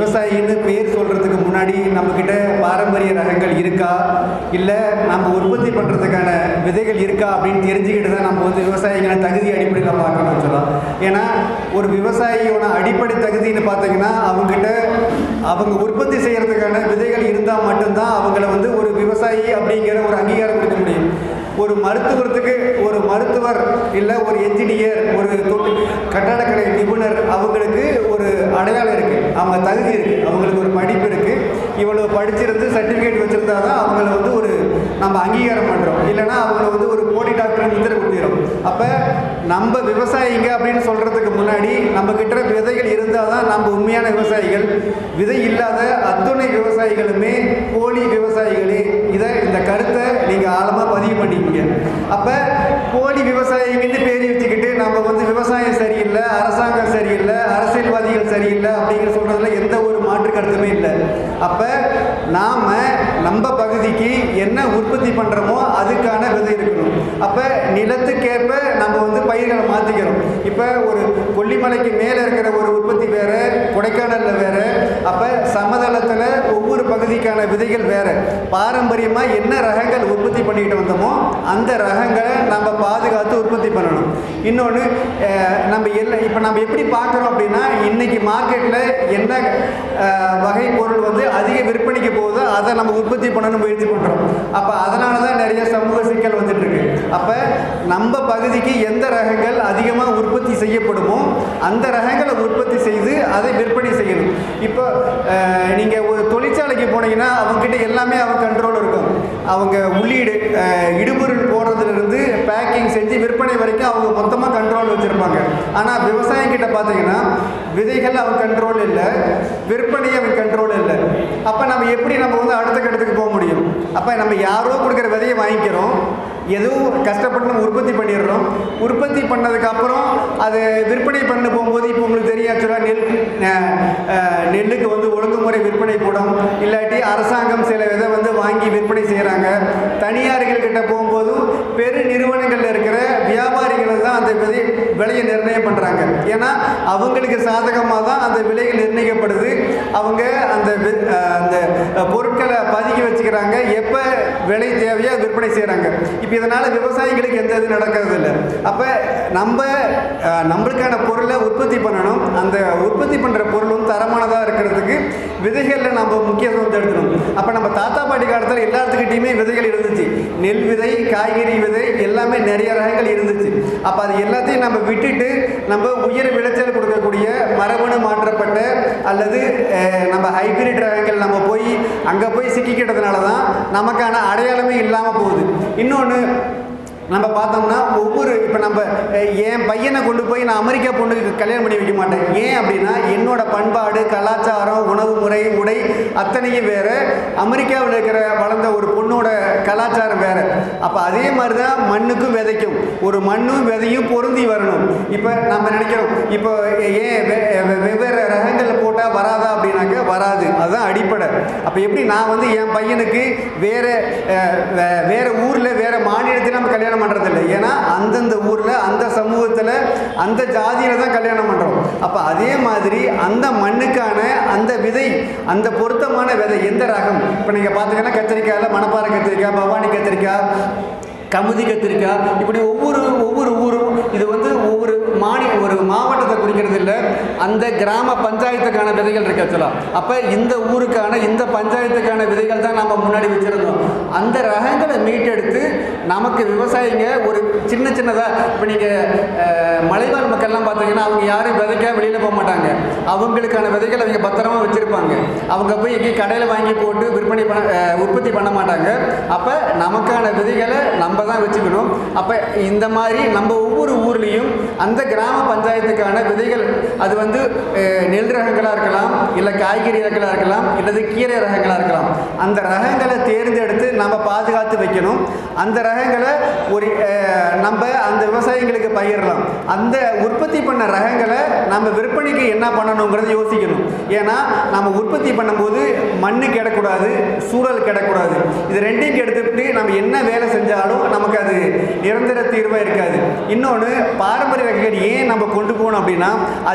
விவசாயின்னு பேர் சொல்கிறதுக்கு முன்னாடி நம்மக்கிட்ட பாரம்பரிய ரகங்கள் இருக்கா இல்லை நம்ம உற்பத்தி பண்ணுறதுக்கான விதைகள் இருக்கா அப்படின்னு தெரிஞ்சுக்கிட்டு தான் நம்ம வந்து விவசாயிகளை தகுதி அடிப்படையில் பார்க்கணும்னு சொல்லலாம் ஏன்னா ஒரு விவசாயியோட அடிப்படை தகுதின்னு பார்த்தீங்கன்னா அவங்ககிட்ட அவங்க உற்பத்தி செய்கிறதுக்கான விதைகள் இருந்தால் மட்டும்தான் அவங்கள வந்து ஒரு விவசாயி அப்படிங்கிற ஒரு அங்கீகாரம் கொடுக்க முடியும் ஒரு மருத்துவத்துக்கு ஒரு மருத்துவர் இல்லை ஒரு என்ஜினியர் ஒரு தொட்டு கட்டடக்கலை நிபுணர் அவங்களுக்கு ஒரு அடையாளம் இருக்குது அவங்க தகுதி இருக்குது அவங்களுக்கு ஒரு படிப்பு இருக்குது இவ்வளோ படிச்சிருந்து சர்டிஃபிகேட் வச்சுருந்தா தான் அவங்கள வந்து ஒரு நம்ம அங்கீகாரம் பண்ணுறோம் இல்லைன்னா அவங்கள வந்து ஒரு போலி டாக்டர் முத்திரை கொடுத்துரும் அப்போ நம்ம விவசாயிங்க அப்படின்னு சொல்கிறதுக்கு முன்னாடி நம்ம கிட்ட விதைகள் இருந்தால் தான் நம்ம உண்மையான விவசாயிகள் விதை இல்லாத அத்துணை விவசாயிகளுமே போலி விவசாயிகளே இதை இந்த கருத்தை நீங்கள் ஆழமாக பதிவு பண்ணிக்கீங்க அப்போ போலி விவசாயிங்கன்னு பேர் வச்சுக்கிட்டு நம்ம வந்து விவசாயம் சரியில்லை அரசாங்கம் சரியில்லை அரசியல்வாதிகள் சரியில்லை அப்படிங்கிற சொல்கிறதுல எந்த ஒரு மாற்று கருத்துமே இல்லை அப்போ நாம் நம்ம பகுதிக்கு என்ன உற்பத்தி பண்ணுறோமோ அதுக்கான விதை இருக்கணும் அப்போ நிலத்துக்கேற்ப நம்ம வந்து பயிர்களை மாற்றிக்கிறோம் இப்போ ஒரு கொல்லிமலைக்கு மேலே இருக்கிற ஒரு உற்பத்தி வேறு கொடைக்கானலில் வேறு அப்போ சமதளத்தில் ஒவ்வொரு பகுதிக்கான விதைகள் வேறு பாரம்பரியமாக என்ன ரகங்கள் உற்பத்தி பண்ணிக்கிட்டு வந்தோமோ அந்த ரகங்களை நம்ம பாதுகாத்து உற்பத்தி பண்ணணும் இன்னொன்று நம்ம எல்லாம் இப்போ நம்ம எப்படி பார்க்குறோம் அப்படின்னா இன்றைக்கி மார்க்கெட்டில் என்ன அஹ், வகை பொருள் வந்து அதிக விற்பனைக்கு போகுதோ அதை நம்ம உற்பத்தி பண்ணணும் முயற்சி பண்ணுறோம் அப்போ அதனால தான் நிறைய சமூக சிக்கல் வந்துட்டு இருக்கு அப்போ நம்ம பகுதிக்கு எந்த ரகங்கள் அதிகமாக உற்பத்தி செய்யப்படுமோ அந்த ரகங்களை உற்பத்தி செய்து அதை விற்பனை செய்யணும் இப்போ நீங்கள் ஒரு தொழிற்சாலைக்கு போனீங்கன்னா அவங்ககிட்ட எல்லாமே அவங்க கண்ட்ரோல் இருக்கும் அவங்க உள்ளீடு அஹ், இடுபொருள் போடுறதுலேருந்து பேக்கிங் செஞ்சு விற்பனை வரைக்கும் அவங்க மொத்தமாக கண்ட்ரோல் வச்சுருப்பாங்க ஆனால் விவசாயிகிட்ட பார்த்தீங்கன்னா விதைகள் அவன் கண்ட்ரோல் இல்லை விற்பனை அவன் கண்ட்ரோல் இல்லை அப்போ நம்ம எப்படி நம்ம வந்து அடுத்த கட்டத்துக்கு போக முடியும் அப்போ நம்ம யாரோ கொடுக்குற விதையை வாங்கிக்கிறோம் எதுவும் கஷ்டப்பட்டு நம்ம உற்பத்தி பண்ணிடுறோம் உற்பத்தி பண்ணதுக்கு அப்புறம் அது விற்பனை பண்ண போகும்போது இப்போ உங்களுக்கு தெரியும் ஆக்சுவலாக நெல் அஹ், அஹ், நெல்லுக்கு வந்து ஒழுங்குமுறை விற்பனை கூடம் இல்லாட்டி அரசாங்கம் சில விதை வந்து வாங்கி விற்பனை செய்கிறாங்க தனியார்கள் கிட்ட போகும்போதும் பெரு நிறுவனங்களில் இருக்கிற வியாபாரிகள் தான் அந்த விதை விலையை நிர்ணயம் பண்ணுறாங்க ஏன்னா அவங்களுக்கு சாதகமாக தான் அந்த விலைகள் நிர்ணயிக்கப்படுது அவங்க அந்த வி- அஹ், அந்த அஹ், பொருட்களை பதுக்கி வச்சுக்கிறாங்க எப்போ விலை தேவையோ விற்பனை செய்கிறாங்க இப்போ இதனால் விவசாயிகளுக்கு எந்த இது நடக்கிறது இல்லை அப்போ நம்ம அஹ், நம்மளுக்கான பொருளை உற்பத்தி பண்ணணும் அந்த உற்பத்தி பண்ணுற பொருளும் தரமானதாக இருக்கிறதுக்கு விதைகளில் நம்ம முக்கியத்துவம் எடுக்கணும் அப்போ நம்ம தாத்தா பாட்டி காலத்தில் எல்லாத்துக்கிட்டையுமே விதைகள் இருந்துச்சு நெல் விதை காய்கறி விதை எல்லாமே நிறைய ரகங்கள் இருந்துச்சு அப்போ அது எல்லாத்தையும் நம்ம விட்டுட்டு நம்ம உயர் விளைச்சல் கொடுக்கக்கூடிய மரபணு மாற்றப்பட்ட அல்லது அஹ், நம்ம ஹைபிரிட் ரகங்கள் நம்ம போய் அங்கே போய் சிக்கிக்கிட்டதுனால தான் நமக்கான அடையாளமே இல்லாமல் போகுது இன்னொன்று நம்ம பார்த்தோம்னா ஒவ்வொரு இப்போ நம்ம அஹ், என் பையனை கொண்டு போய் நான் அமெரிக்கா பொண்ணுக்கு கல்யாணம் பண்ணி வைக்க மாட்டேன் ஏன் அப்படின்னா என்னோட பண்பாடு கலாச்சாரம் உணவு முறை உடை அத்தனையும் வேறு அமெரிக்காவில் இருக்கிற வளர்ந்த ஒரு பொண்ணோட கலாச்சாரம் வேறு அப்போ அதே மாதிரி தான் மண்ணுக்கும் விதைக்கும் ஒரு மண்ணும் விதையும் பொருந்தி வரணும் இப்போ நம்ம நினைக்கிறோம் இப்போ ஏன் வெ- வெ- வெவ்வேறு ரகங்கள் போட்டால் வராதா அப்படின்னாக்க வராது அதுதான் அடிப்படை அப்போ எப்படி நான் வந்து என் பையனுக்கு வேற அஹ், வே- வேற ஊரில் வேற மாநிலத்தில் நம்ம கல்யாணம் பண்ணுறதில்ல ஏன்னா அந்தந்த ஊரில் அந்த சமூகத்தில் அந்த ஜாதியில் தான் கல்யாணம் பண்ணுறோம் அப்போ அதே மாதிரி அந்த மண்ணுக்கான அந்த விதை அந்த பொருத்தமான விதை எந்த ரகம் இப்போ நீங்கள் பார்த்தீங்கன்னா கத்திரிக்காயில் மணப்பாறை கத்திரிக்காய் பவானி கத்திரிக்காய் கமுதி கத்திரிக்காய் இப்படி ஒவ்வொரு ஒவ்வொரு ஊரும் இது வந்து ஒவ்வொரு மாநில ஒரு மாவட்டத்தை குறிக்கிறது இல்லை அந்த கிராம பஞ்சாயத்துக்கான விதைகள் இருக்கு ஆக்சுவலாக அப்போ இந்த ஊருக்கான இந்த பஞ்சாயத்துக்கான விதைகள் தான் நம்ம முன்னாடி வச்சுருந்தோம் அந்த ரகங்களை மீட்டெடுத்து நமக்கு விவசாயிங்க ஒரு சின்ன சின்னதாக இப்போ நீங்கள் மலைவாழ் மக்கள்லாம் பார்த்தீங்கன்னா அவங்க யாரும் விதைக்க வெளியில் போக மாட்டாங்க அவங்களுக்கான விதைகள் அவங்க பத்திரமா வச்சுருப்பாங்க அவங்க போய் எங்கேயும் கடையில் வாங்கி போட்டு விற்பனை பண்ண அஹ், உற்பத்தி பண்ண மாட்டாங்க அப்போ நமக்கான விதைகளை நம்ம தான் வச்சுக்கணும் அப்போ இந்த மாதிரி நம்ம ஒவ்வொரு ஊர்லேயும் அந்த கிராம பஞ்சாயத்துக்கான விதைகள் அது வந்து அஹ், நெல் ரகங்களாக இருக்கலாம் இல்லை காய்கறி ரகங்களாக இருக்கலாம் இல்லது கீரை ரகங்களாக இருக்கலாம் அந்த ரகங்களை தேர்ந்தெடுத்து நம்ம பாதுகாத்து வைக்கணும் அந்த ரகங்களை ஒரு அஹ், நம்ம அந்த விவசாயிகளுக்கு பயிரலாம் அந்த உற்பத்தி பண்ண ரகங்களை நம்ம விற்பனைக்கு என்ன பண்ணணுங்கிறத யோசிக்கணும் ஏன்னா நம்ம உற்பத்தி பண்ணும்போது மண்ணு கிடக்கூடாது சூழல் கிடக்கூடாது இது ரெண்டையும் கெடுத்துட்டு நம்ம என்ன வேலை செஞ்சாலும் நமக்கு அது நிரந்தர தீர்வாக இருக்காது இன்னொன்று பாரம்பரிய ரகங்கள் ஏன் நம்ம கொண்டு போகணும் அப்படின்னா அதுக்கு அது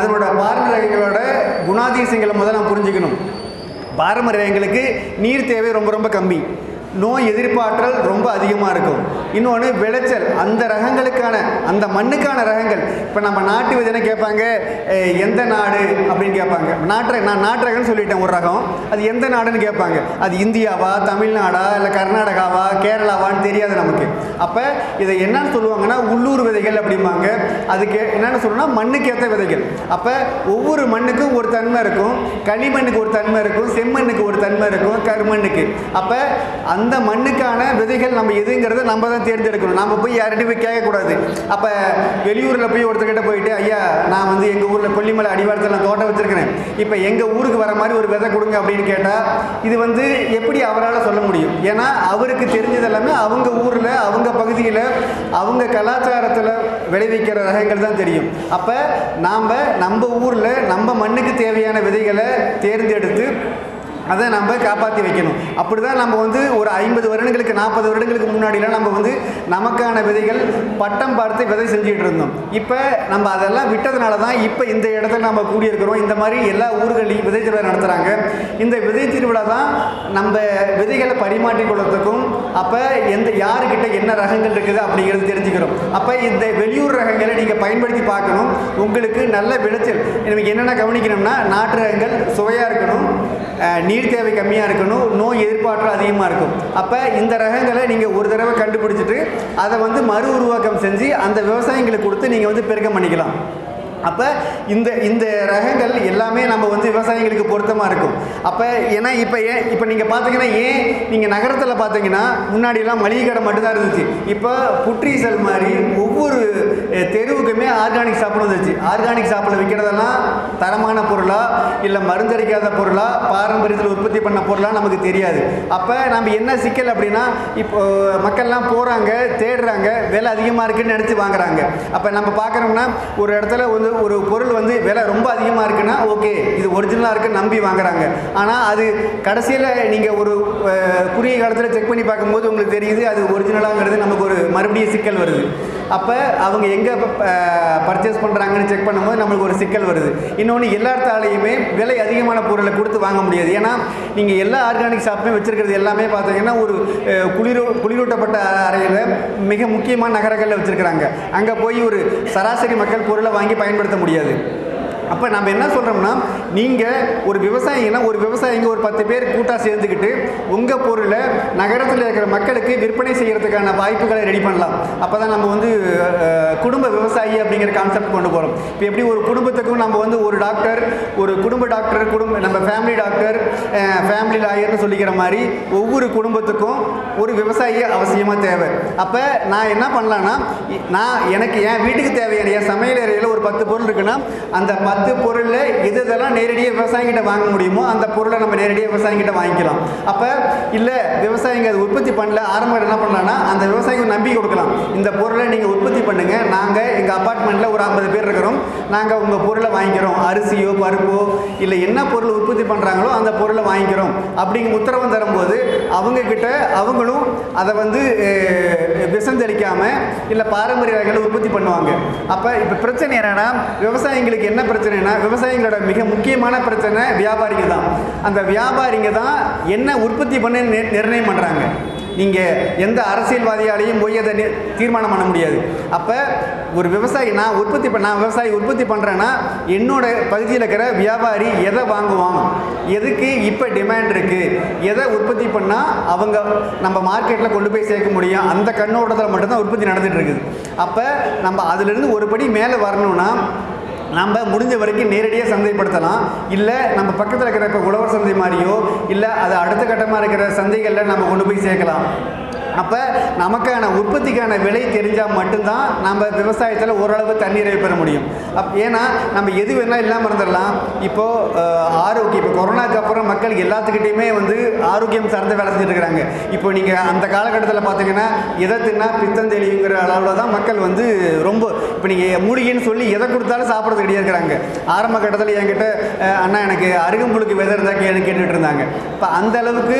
அதனோட பாரம்பரிய ரகங்களோட குணாதிசயங்களை முதல்ல நாம் புரிஞ்சுக்கணும் பாரம்பரிய ரகங்களுக்கு நீர் தேவை ரொம்ப ரொம்ப கம்மி நோய் எதிர்ப்பாற்றல் ரொம்ப அதிகமாக இருக்கும் இன்னொன்று விளைச்சல் அந்த ரகங்களுக்கான அந்த மண்ணுக்கான ரகங்கள் இப்போ நம்ம நாட்டு விதனை கேட்பாங்க அஹ், எந்த நாடு அப்படின்னு கேட்பாங்க நாட்டு ரக- நான் நாட்டு ரகம்னு சொல்லிட்டேன் ஒரு ரகம் அது எந்த நாடுன்னு கேட்பாங்க அது இந்தியாவா தமிழ்நாடா இல்லை கர்நாடகாவா கேரளாவான்னு தெரியாது நமக்கு அப்போ இதை என்னன்னு சொல்லுவாங்கன்னா உள்ளூர் விதைகள் அப்படிம்பாங்க அதுக்கு என்னென்னு சொல்லணும்னா மண்ணுக்கு ஏற்ற விதைகள் அப்போ ஒவ்வொரு மண்ணுக்கும் ஒரு தன்மை இருக்கும் களிமண்ணுக்கு ஒரு தன்மை இருக்கும் செம்மண்ணுக்கு ஒரு தன்மை இருக்கும் கருமண்ணுக்கு அப்போ அந்த மண்ணுக்கான விதைகள் நம்ம எதுங்கிறத நம்ம தான் தேர்ந்தெடுக்கணும் நம்ம போய் யார்கிட்டையும் போய் கேட்கக்கூடாது அப்போ வெளியூரில் போய் ஒருத்தர்கிட்ட போயிட்டு ஐயா நான் வந்து எங்கள் ஊரில் கொல்லிமலை அடிவாரத்தில் நான் தோட்டம் வச்சுருக்கிறேன் இப்போ எங்கள் ஊருக்கு வர மாதிரி ஒரு விதை கொடுங்க அப்படின்னு கேட்டால் இது வந்து எப்படி அவரால் சொல்ல முடியும் ஏன்னா அவருக்கு தெரிஞ்சது எல்லாமே அவங்க ஊரில் அவங்க பகுதியில் அவங்க கலாச்சாரத்தில் விளைவிக்கிற ரகங்கள் தான் தெரியும் அப்போ நாம் நம்ம ஊரில் நம்ம மண்ணுக்கு தேவையான விதைகளை தேர்ந்தெடுத்து அதை நம்ம காப்பாற்றி வைக்கணும் அப்படி தான் நம்ம வந்து ஒரு ஐம்பது வருடங்களுக்கு நாற்பது வருடங்களுக்கு முன்னாடிலாம் நம்ம வந்து நமக்கான விதைகள் பட்டம் பார்த்து விதை செஞ்சுட்டு இருந்தோம் இப்போ நம்ம அதெல்லாம் விட்டதுனால தான் இப்போ இந்த இடத்துல நம்ம கூடியிருக்கிறோம் இந்த மாதிரி எல்லா ஊர்களையும் விதை திருவிழா நடத்துகிறாங்க இந்த விதை திருவிழா தான் நம்ம விதைகளை பரிமாற்றிக் கொள்றதுக்கும் அப்போ எந்த யாருக்கிட்ட என்ன ரகங்கள் இருக்குது அப்படிங்கிறது தெரிஞ்சுக்கிறோம் அப்போ இந்த வெளியூர் ரகங்களை நீங்கள் பயன்படுத்தி பார்க்கணும் உங்களுக்கு நல்ல விளைச்சல் நமக்கு என்னென்ன கவனிக்கணும்னா நாட்டு ரகங்கள் சுவையாக இருக்கணும் அஹ், நீர் தேவை கம்மியாக இருக்கணும் நோய் எதிர்ப்பாற்றல் அதிகமாக இருக்கும் அப்போ இந்த ரகங்களை நீங்கள் ஒரு தடவை கண்டுபிடிச்சிட்டு அதை வந்து மறு உருவாக்கம் செஞ்சு அந்த விவசாயிங்களுக்கு கொடுத்து நீங்கள் வந்து பெருக்கம் பண்ணிக்கலாம் அப்போ இந்த இந்த ரகங்கள் எல்லாமே நம்ம வந்து விவசாயிகளுக்கு பொருத்தமாக இருக்கும் அப்போ ஏன்னா இப்போ ஏன் இப்போ நீங்கள் பார்த்தீங்கன்னா ஏன் நீங்கள் நகரத்தில் பார்த்தீங்கன்னா முன்னாடியெல்லாம் மளிகை கடை மட்டும்தான் இருந்துச்சு இப்போ புற்றீசல் மாதிரி ஒவ்வொரு அஹ், தெருவுக்குமே ஆர்கானிக் ஷாப்னு வந்துச்சு ஆர்கானிக் ஷாப்பில் விற்கிறதெல்லாம் தரமான பொருளா இல்லை மருந்தடிக்காத பொருளா பாரம்பரியத்தில் உற்பத்தி பண்ண பொருளா நமக்கு தெரியாது அப்போ நம்ம என்ன சிக்கல் அப்படின்னா இப்போ மக்கள்லாம் போகிறாங்க தேடுறாங்க விலை அதிகமாக இருக்குன்னு நினச்சி வாங்குறாங்க அப்போ நம்ம பார்க்குறோம்னா ஒரு இடத்துல வந்து ஒரு பொருள் வந்து விலை ரொம்ப அதிகமாக இருக்குன்னா ஓகே இது ஒரிஜினலாக இருக்குன்னு நம்பி வாங்குறாங்க ஆனால் அது கடைசியில் நீங்கள் ஒரு அஹ், குறுகிய காலத்தில் செக் பண்ணி பார்க்கும்போது உங்களுக்கு தெரியுது அது ஒரிஜினலாங்கிறது நமக்கு ஒரு மறுபடியும் சிக்கல் வருது அப்போ அவங்க எங்கே பர்ச்சேஸ் பண்ணுறாங்கன்னு செக் பண்ணும்போது நம்மளுக்கு ஒரு சிக்கல் வருது இன்னொன்று எல்லாத்தாலையுமே விலை அதிகமான பொருளை கொடுத்து வாங்க முடியாது ஏன்னா நீங்கள் எல்லா ஆர்கானிக் ஷாப்புமே வச்சுருக்கிறது எல்லாமே பார்த்தீங்கன்னா ஒரு அஹ், குளிரூ குளிரூட்டப்பட்ட அறையில் மிக முக்கியமான நகரங்களில் வச்சுருக்கிறாங்க அங்கே போய் ஒரு சராசரி மக்கள் பொருளை வாங்கி பயன்படுத்த முடியாது அப்போ நம்ம என்ன சொல்கிறோம்னா நீங்கள் ஒரு விவசாயிங்கன்னா ஒரு விவசாயிங்க ஒரு பத்து பேர் கூட்டாக சேர்ந்துக்கிட்டு உங்கள் பொருளை நகரத்தில் இருக்கிற மக்களுக்கு விற்பனை செய்கிறதுக்கான வாய்ப்புகளை ரெடி பண்ணலாம் அப்போ தான் நம்ம வந்து அஹ், குடும்ப விவசாயி அப்படிங்கிற கான்செப்ட் கொண்டு போகிறோம் இப்போ எப்படி ஒரு குடும்பத்துக்கும் நம்ம வந்து ஒரு டாக்டர் ஒரு குடும்ப டாக்டர் குடும்ப நம்ம ஃபேமிலி டாக்டர் ஃபேமிலி லாயர்னு சொல்லிக்கிற மாதிரி ஒவ்வொரு குடும்பத்துக்கும் ஒரு விவசாயி அவசியமாக தேவை அப்போ நான் என்ன பண்ணலான்னா இ- நான் எனக்கு என் வீட்டுக்கு தேவையான என் சமையல் அறையில் ஒரு பத்து பொருள் இருக்குன்னா அந்த பத்து பொருளில் எது இதெல்லாம் நேரடியாக விவசாயிகிட்ட வாங்க முடியுமோ அந்த பொருளை நம்ம நேரடியாக விவசாயிகிட்ட வாங்கிக்கலாம் அப்போ இல்லை விவசாயிங்க அது உற்பத்தி பண்ணல ஆரம்பம் என்ன பண்ணலாம்னா அந்த விவசாயிக்கு ஒரு நம்பிக்கை கொடுக்கலாம் இந்த பொருளை நீங்கள் உற்பத்தி பண்ணுங்கள் நாங்கள் எங்கள் அப்பார்ட்மெண்ட்டில் ஒரு ஐம்பது பேர் இருக்கிறோம் நாங்கள் உங்கள் பொருளை வாங்கிக்கிறோம் அரிசியோ பருப்போ இல்லை என்ன பொருள் உற்பத்தி பண்ணுறாங்களோ அந்த பொருளை வாங்கிக்கிறோம் அப்படிங்கிற உத்தரவு தரும்போது அவங்க கிட்ட அவங்களும் அதை வந்து அஹ், விஷம் தெளிக்காமல் இல்லை பாரம்பரிய வகைகளை உற்பத்தி பண்ணுவாங்க அப்போ இப்போ பிரச்சனை என்னன்னா விவசாயிங்களுக்கு என்ன பிரச்சனைனா விவசாயிகளோட மிக முக்கியமான பிரச்சனை வியாபாரிங்க தான் அந்த வியாபாரிங்க தான் என்ன உற்பத்தி பண்ண நி- நிர்ணயம் பண்ணுறாங்க நீங்கள் எந்த அரசியல்வாதியாலையும் போய் அதை நி- தீர்மானம் பண்ண முடியாது அப்போ ஒரு விவசாயி நான் உற்பத்தி பண்ண நான் விவசாயி உற்பத்தி பண்ணுறேன்னா என்னோட பகுதியில் இருக்கிற வியாபாரி எதை வாங்குவான் எதுக்கு இப்போ டிமாண்ட் இருக்குது எதை உற்பத்தி பண்ணால் அவங்க நம்ம மார்க்கெட்டில் கொண்டு போய் சேர்க்க முடியும் அந்த கண்ணோட்டத்தில் மட்டும்தான் உற்பத்தி நடந்துட்டு இருக்குது அப்போ நம்ம அதிலிருந்து ஒரு படி மேலே வரணும்னா நம்ம முடிஞ்ச வரைக்கும் நேரடியாக சந்தைப்படுத்தலாம் இல்லை நம்ம பக்கத்தில் இருக்கிற இப்போ உழவர் சந்தை மாதிரியோ இல்லை அது அடுத்த கட்டமாக இருக்கிற சந்தைகளில் நம்ம கொண்டு போய் சேர்க்கலாம் அப்போ நமக்கான உற்பத்திக்கான விலை தெரிஞ்சால் மட்டும்தான் நம்ம விவசாயத்தில் ஓரளவு தண்ணீரை பெற முடியும் அப் ஏன்னா நம்ம எது வேணால் இல்லாமல் இருந்துடலாம் இப்போது ஆரோக்கியம் இப்போ கொரோனாக்கு அப்புறம் மக்கள் எல்லாத்துக்கிட்டையுமே வந்து ஆரோக்கியம் சார்ந்த வேலை செஞ்சுட்டு இருக்கிறாங்க இப்போ நீங்கள் அந்த காலகட்டத்தில் பார்த்தீங்கன்னா எதை தின்னா பித்தம் தெளிவுங்கிற அளவில் தான் மக்கள் வந்து ரொம்ப இப்போ நீங்கள் மூலிகைன்னு சொல்லி எதை கொடுத்தாலும் சாப்பிட்றது ரெடியாக இருக்கிறாங்க ஆரம்ப கட்டத்தில் என்கிட்ட அஹ், அண்ணா எனக்கு அருகம்புலுக்கு விதை இருந்தால் கேளு கேட்டுட்டு இருந்தாங்க இப்போ அந்த அளவுக்கு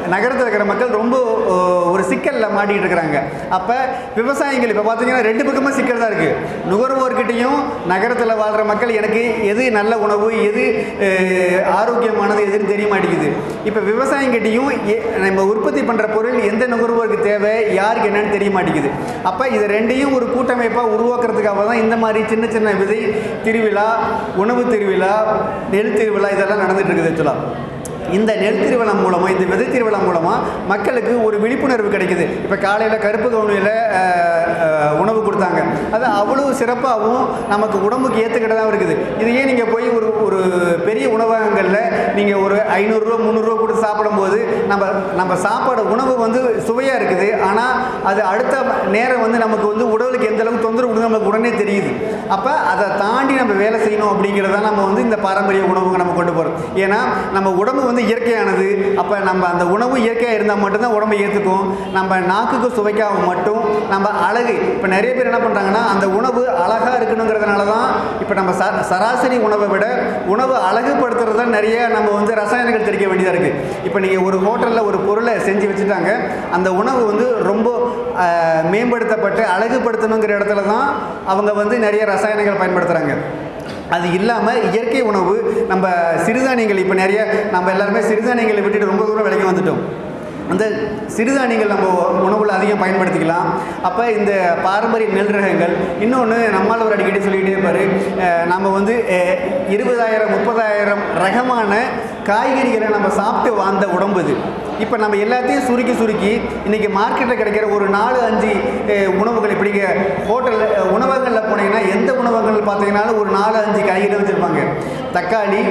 நகரத்தில் இருக்கிற மக்கள் ரொம்ப ஓ, ஒரு சிக்கலில் மாட்டிகிட்டு இருக்கிறாங்க அப்போ விவசாயிகள் இப்போ பார்த்தீங்கன்னா ரெண்டு பக்கமும் சிக்கல் தான் இருக்குது நுகர்வோர்கிட்டையும் நகரத்தில் வாழ்கிற மக்கள் எனக்கு எது நல்ல உணவு எது அஹ், ஆரோக்கியமானது எதுன்னு தெரிய மாட்டேங்குது இப்போ விவசாயிங்கிட்டையும் எ- நம்ம உற்பத்தி பண்ணுற பொருள் எந்த நுகர்வோருக்கு தேவை யாருக்கு என்னன்னு தெரிய மாட்டேங்குது அப்போ இது ரெண்டையும் ஒரு கூட்டமைப்பாக உருவாக்குறதுக்காக தான் இந்த மாதிரி சின்ன சின்ன விதை திருவிழா உணவு திருவிழா நெல் திருவிழா இதெல்லாம் நடந்துட்டு இருக்குது ஆக்சுவலாக இந்த நெல் திருவிழா மூலமாக இந்த விதை திருவிழா மூலமாக மக்களுக்கு ஒரு விழிப்புணர்வு கிடைக்குது இப்போ காலையில் கருப்பு கவுனியில் உணவு கொடுத்தாங்க அது அவ்வளோ சிறப்பாகவும் நமக்கு உடம்புக்கு ஏற்றுக்கிட்டதாக இருக்குது இதையே நீங்கள் போய் ஒரு ஒரு பெரிய உணவகங்களில் நீங்கள் ஒரு ஐநூறுரூவா முந்நூறுரூவா கொடுத்து சாப்பிடும்போது நம்ம நம்ம சாப்பாடு உணவு வந்து சுவையாக இருக்குது ஆனால் அது அடுத்த நேரம் வந்து நமக்கு வந்து உடலுக்கு எந்த அளவுக்கு தொந்தரவு கொடுக்குது நமக்கு உடனே தெரியுது அப்போ அதை தாண்டி நம்ம வேலை செய்யணும் அப்படிங்கிறத நம்ம வந்து இந்த பாரம்பரிய உணவுக்கு நம்ம கொண்டு போகிறோம் ஏன்னா நம்ம உடம்பு வந்து இயற்கையானது அப்போ நம்ம அந்த உணவு இயற்கையாக இருந்தால் மட்டும்தான் உடம்பை ஏற்றுக்கும் நம்ம நாக்குக்கு சுவைக்காக மட்டும் நம்ம அழகு இப்போ நிறைய பேர் என்ன பண்ணுறாங்கன்னா அந்த உணவு அழகாக இருக்கணுங்கிறதுனால தான் இப்போ நம்ம ச சராசரி உணவை விட உணவு அழகுபடுத்துறது தான் நிறைய நம்ம வந்து ரசாயனங்கள் தெளிக்க வேண்டியதாக இருக்குது இப்போ நீங்கள் ஒரு ஹோட்டலில் ஒரு பொருளை செஞ்சு வச்சுட்டாங்க அந்த உணவு வந்து ரொம்ப ஆஹ், மேம்படுத்தப்பட்டு அழகுபடுத்தணுங்கிற இடத்துல தான் அவங்க வந்து நிறைய ரசாயனங்கள் பயன்படுத்துகிறாங்க அது இல்லாமல் இயற்கை உணவு நம்ம சிறுதானியங்கள் இப்போ நிறைய நம்ம எல்லாருமே சிறுதானியங்களை விட்டுட்டு ரொம்ப தூரம் விலைக்கு வந்துட்டோம் அந்த சிறுதானியங்கள் நம்ம உணவில் அதிகம் பயன்படுத்திக்கலாம் அப்போ இந்த பாரம்பரிய நெல் ரகங்கள் இன்னொன்று நம்மால் ஒரு அடிக்கடி சொல்லிக்கிட்டே இருப்பார் அஹ் நம்ம வந்து அஹ், இருபதாயிரம் முப்பதாயிரம் ரகமான காய்கறிகளை நம்ம சாப்பிட்டு வாழ்ந்த உடம்பு இது இப்போ நம்ம எல்லாத்தையும் சுருக்கி சுருக்கி இன்றைக்கி மார்க்கெட்டில் கிடைக்கிற ஒரு நாலு அஞ்சு அஹ், உணவுகள் இப்படி ஹோட்டலில் உணவகங்களில் போனீங்கன்னா எந்த உணவகங்கள் பார்த்தீங்கன்னாலும் ஒரு நாலு அஞ்சு காய்கறி வச்சுருப்பாங்க தக்காளி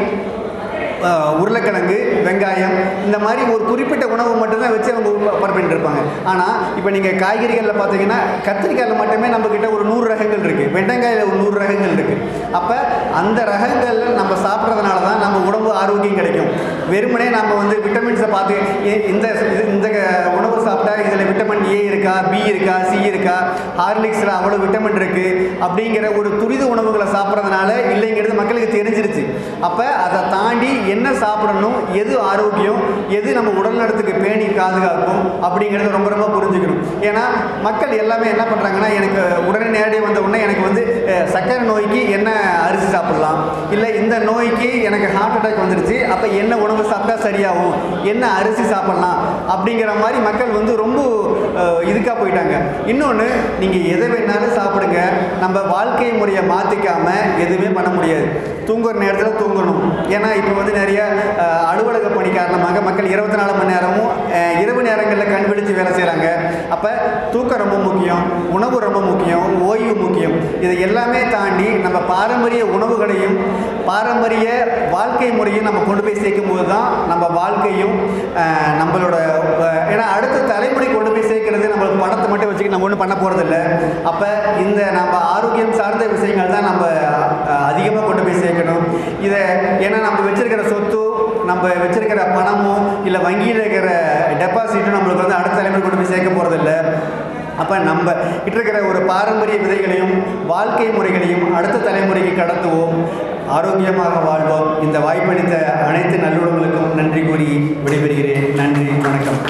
அஹ், உருளைக்கிழங்கு வெங்காயம் இந்த மாதிரி ஒரு குறிப்பிட்ட உணவு மட்டும்தான் வச்சு அவங்க ப்ரிப்பேர் பண்ணிட்டு இருப்பாங்க ஆனால் இப்போ நீங்கள் காய்கறிகளில் பார்த்தீங்கன்னா கத்திரிக்காயில் மட்டுமே நம்மக்கிட்ட ஒரு நூறு ரகங்கள் இருக்குது வெண்டைக்காயில் ஒரு நூறு ரகங்கள் இருக்குது அப்போ அந்த ரகங்கள் நம்ம சாப்பிட்றதுனால தான் நம்ம உடம்பு ஆரோக்கியம் கிடைக்கும் வெறுமனே நம்ம வந்து விட்டமின்ஸை பார்த்து இ- இந்த இது- இந்த உணவு சாப்பிட்டா இதில் விட்டமின் ஏ இருக்கா பி இருக்கா சி இருக்கா ஹார்லிக்ஸில் அவ்வளோ விட்டமின் இருக்குது அப்படிங்கிற ஒரு துரித உணவுகளை சாப்பிட்றதுனால இல்லைங்கிறது மக்களுக்கு தெரிஞ்சிருச்சு அப்போ அதை தாண்டி என்ன சாப்பிடணும் எது ஆரோக்கியம் எது நம்ம உடல் நலத்துக்கு பேணி பாதுகாக்கும் அப்படிங்கிறத ரொம்ப ரொம்ப புரிஞ்சுக்கணும் ஏன்னா மக்கள் எல்லாமே என்ன பண்ணுறாங்கன்னா எனக்கு உடனே நேரடியாக வந்த உடனே எனக்கு வந்து அஹ், சர்க்கரை நோய்க்கு என்ன அரிசி சாப்பிடலாம் இல்லை இந்த நோய்க்கு எனக்கு ஹார்ட் அட்டாக் வந்துருச்சு அப்போ என்ன உணவு சாப்பிட்டா சரியாகும் என்ன அரிசி சாப்பிடலாம் அப்படிங்கிற மாதிரி மக்கள் வந்து ரொம்ப இதுக்காக போயிட்டாங்க இன்னொன்று நீங்கள் எதை வேணாலும் சாப்பிடுங்க நம்ம வாழ்க்கை முறையை மாற்றிக்காம எதுவுமே பண்ண முடியாது தூங்குற நேரத்தில் தூங்கணும் ஏன்னா இப்போ வந்து நிறைய அஹ், அலுவலக பணி காரணமாக மக்கள் இருபத்தி நாலு மணி நேரமும் அஹ், இரவு நேரங்களில் கண் விழித்து வேலை செய்கிறாங்க அப்போ தூக்கம் ரொம்ப முக்கியம் உணவு ரொம்ப முக்கியம் ஓய்வு முக்கியம் இதை எல்லாமே தாண்டி நம்ம பாரம்பரிய உணவுகளையும் பாரம்பரிய வாழ்க்கை முறையும் நம்ம கொண்டு போய் சேர்க்கும் போது தான் நம்ம வாழ்க்கையும் அஹ், நம்மளோட அஹ், ஏன்னா அடுத்த தலைமுறை கொண்டு போய் சேர்க்கறது நம்மளுக்கு பணத்தை மட்டும் வச்சுக்கிட்டு நம்ம ஒன்றும் பண்ண போகிறதில்ல அப்போ இந்த நம்ம ஆரோக்கியம் சார்ந்த விஷயங்கள் தான் நம்ம அதிகமாக கொண்டு போய் சேர்க்கணும் இதை ஏன்னா நம்ம வச்சிருக்கிற சொத்து நம்ம வச்சிருக்கிற பணமோ இல்லை வங்கியில் இருக்கிற டெபாசிட்டும் நம்மளுக்கு வந்து அடுத்த தலைமுறை கொண்டு போய் சேர்க்க போகிறதில்ல அப்போ நம்ம கிட்ட இருக்கிற ஒரு பாரம்பரிய விதைகளையும் வாழ்க்கை முறைகளையும் அடுத்த தலைமுறைக்கு கடத்துவோம் ஆரோக்கியமாக வாழ்வோம் இந்த வாய்ப்பளித்த அனைத்து நல்லுறவுகளுக்கும் நன்றி கூறி விடைபெறுகிறேன் நன்றி வணக்கம்